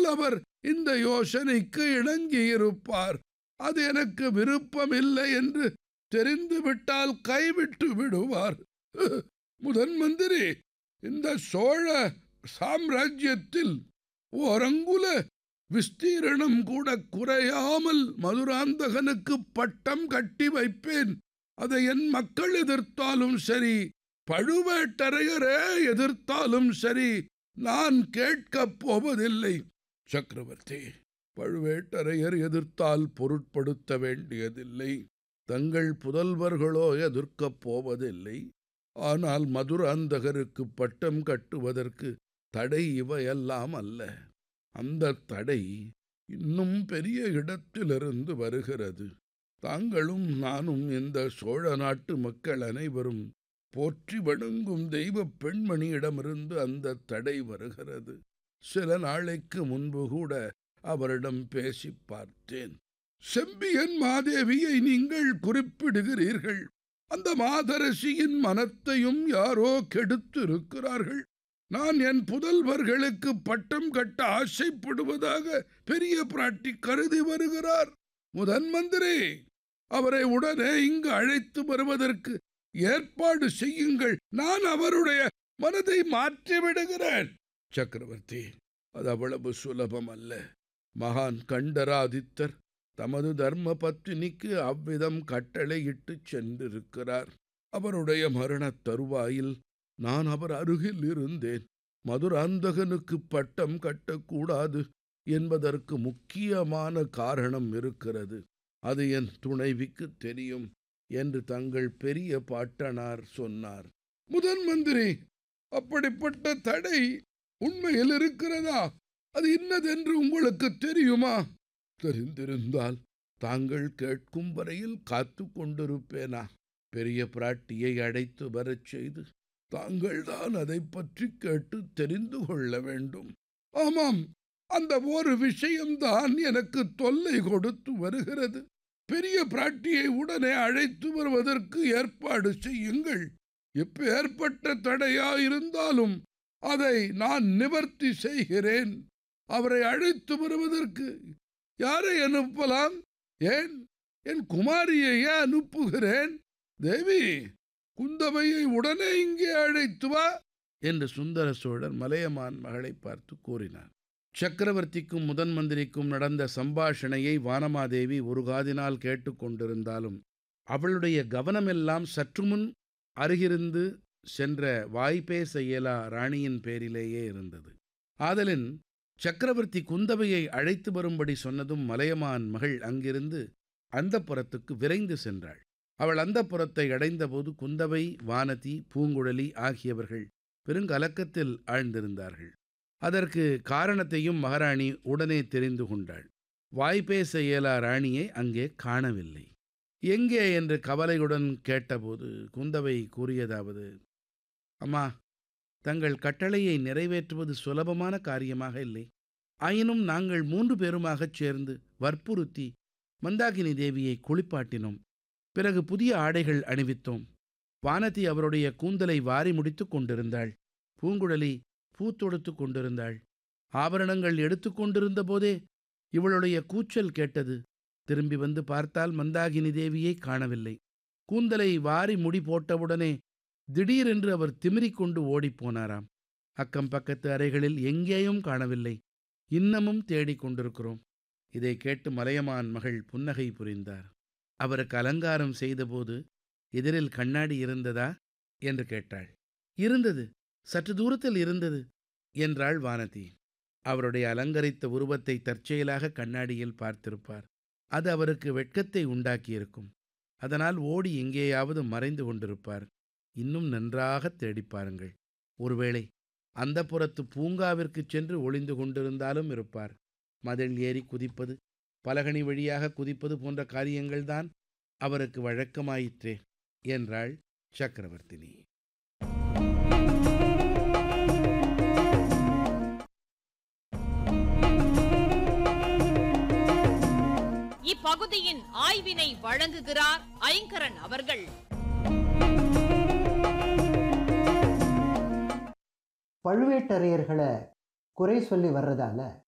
ஆனால் அவர் இந்த யோசனைக்கு இணங்கியிருப்பார் அது எனக்கு விருப்பமில்லை என்று தெரிந்துவிட்டால் கைவிட்டு விடுவார் முதன் மந்திரி இந்த சோழ சாம்ராஜ்யத்தில் ஓரங்குல விஸ்தீரணம் கூட குறையாமல் மதுராந்தகனுக்கு பட்டம் கட்டி வைப்பேன் அதை என் மக்கள் எதிர்த்தாலும் சரி பழுவேட்டரையரே எதிர்த்தாலும் சரி நான் கேட்கப் போவதில்லை சக்கரவர்த்தி பழுவேட்டரையர் எதிர்த்தால் பொருட்படுத்த வேண்டியதில்லை தங்கள் புதல்வர்களோ எதிர்க்கப் போவதில்லை ஆனால் மதுராந்தகருக்கு பட்டம் கட்டுவதற்கு தடை இவையெல்லாம் அல்ல அந்த தடை இன்னும் பெரிய இடத்திலிருந்து வருகிறது தாங்களும் நானும் இந்த சோழ நாட்டு மக்கள் அனைவரும் போற்றி வணங்கும் தெய்வ பெண்மணியிடமிருந்து அந்த தடை வருகிறது சில நாளைக்கு முன்பு கூட அவரிடம் பேசி பார்த்தேன் செம்பியன் மாதேவியை நீங்கள் குறிப்பிடுகிறீர்கள் அந்த மாதரசியின் மனத்தையும் யாரோ கெடுத்திருக்கிறார்கள் நான் என் புதல்வர்களுக்கு பட்டம் கட்ட ஆசைப்படுவதாக பெரிய பிராட்டி கருதி வருகிறார் முதன் மந்திரி அவரை உடனே இங்கு அழைத்து வருவதற்கு ஏற்பாடு செய்யுங்கள் நான் அவருடைய மனதை மாற்றி விடுகிறேன் சக்கரவர்த்தி அது அவ்வளவு சுலபம் அல்ல மகான் கண்டராதித்தர் தமது தர்ம பத்தினிக்கு அவ்விதம் கட்டளையிட்டு சென்றிருக்கிறார் அவருடைய மரணத் தருவாயில் நான் அவர் அருகில் இருந்தேன் மதுராந்தகனுக்கு பட்டம் கட்டக்கூடாது என்பதற்கு முக்கியமான காரணம் இருக்கிறது அது என் துணைவிக்கு தெரியும் என்று தங்கள் பெரிய பாட்டனார் சொன்னார் முதன் மந்திரி அப்படிப்பட்ட தடை உண்மையில் இருக்கிறதா அது இன்னதென்று உங்களுக்கு தெரியுமா தெரிந்திருந்தால் தாங்கள் கேட்கும் வரையில் காத்து கொண்டிருப்பேனா பெரிய பிராட்டியை அழைத்து வரச் செய்து தாங்கள்தான் அதை பற்றி கேட்டு தெரிந்து கொள்ள வேண்டும் ஆமாம் அந்த ஒரு விஷயம்தான் எனக்கு தொல்லை கொடுத்து வருகிறது பெரிய பிராட்டியை உடனே அழைத்து வருவதற்கு ஏற்பாடு செய்யுங்கள் எப்பேற்பட்ட தடையா இருந்தாலும் அதை நான் நிவர்த்தி செய்கிறேன் அவரை அழைத்து வருவதற்கு யாரை அனுப்பலாம் ஏன் என் குமாரியையே அனுப்புகிறேன் தேவி குந்தவையை உடனே இங்கே அழைத்து வா என்று சுந்தர சோழர் மலையமான் மகளை பார்த்து கூறினார் சக்கரவர்த்திக்கும் முதன் மந்திரிக்கும் நடந்த சம்பாஷணையை வானமாதேவி ஒரு காதினால் கேட்டுக்கொண்டிருந்தாலும் அவளுடைய கவனமெல்லாம் சற்று முன் அருகிருந்து சென்ற வாய்ப்பேச இயலா ராணியின் பேரிலேயே இருந்தது ஆதலின் சக்கரவர்த்தி குந்தவையை அழைத்து வரும்படி சொன்னதும் மலையமான் மகள் அங்கிருந்து அந்தப்புறத்துக்கு விரைந்து சென்றாள் அவள் அந்தப்புறத்தை அடைந்தபோது குந்தவை வானதி பூங்குழலி ஆகியவர்கள் பெருங்கலக்கத்தில் ஆழ்ந்திருந்தார்கள் அதற்கு காரணத்தையும் மகாராணி உடனே தெரிந்து கொண்டாள் வாய்ப்பேச இயலா ராணியை அங்கே காணவில்லை எங்கே என்று கவலையுடன் கேட்டபோது குந்தவை கூறியதாவது அம்மா தங்கள் கட்டளையை நிறைவேற்றுவது சுலபமான காரியமாக இல்லை ஆயினும் நாங்கள் மூன்று பேருமாகச் சேர்ந்து வற்புறுத்தி மந்தாகினி தேவியை குளிப்பாட்டினோம் பிறகு புதிய ஆடைகள் அணிவித்தோம் வானதி அவருடைய கூந்தலை வாரி முடித்துக் கொண்டிருந்தாள் பூங்குழலி பூ தொடுத்து கொண்டிருந்தாள் ஆபரணங்கள் எடுத்து கொண்டிருந்த போதே இவளுடைய கூச்சல் கேட்டது திரும்பி வந்து பார்த்தால் மந்தாகினி தேவியை காணவில்லை கூந்தலை வாரி முடி போட்டவுடனே திடீரென்று அவர் திமிரிக் கொண்டு ஓடிப்போனாராம் அக்கம் பக்கத்து அறைகளில் எங்கேயும் காணவில்லை இன்னமும் தேடிக் கொண்டிருக்கிறோம் இதை கேட்டு மலையமான் மகள் புன்னகை புரிந்தார் அவருக்கு அலங்காரம் செய்தபோது எதிரில் கண்ணாடி இருந்ததா என்று கேட்டாள் இருந்தது சற்று தூரத்தில் இருந்தது என்றாள் வானதி அவருடைய அலங்கரித்த உருவத்தை தற்செயலாக கண்ணாடியில் பார்த்திருப்பார் அது அவருக்கு வெட்கத்தை உண்டாக்கியிருக்கும் அதனால் ஓடி எங்கேயாவது மறைந்து கொண்டிருப்பார் இன்னும் நன்றாக தேடிப் பாருங்கள் ஒருவேளை அந்த புறத்து பூங்காவிற்குச் சென்று ஒளிந்து கொண்டிருந்தாலும் இருப்பார் மதில் ஏறி குதிப்பது பலகனி வழியாக குதிப்பது போன்ற காரியங்கள்தான் அவருக்கு வழக்கமாயிற்றே என்றாள் சக்கரவர்த்தினி இப்பகுதியின் ஆய்வினை வழங்குகிறார் ஐங்கரன் அவர்கள் பழுவேட்டரையர்களை குறை சொல்லி வர்றதால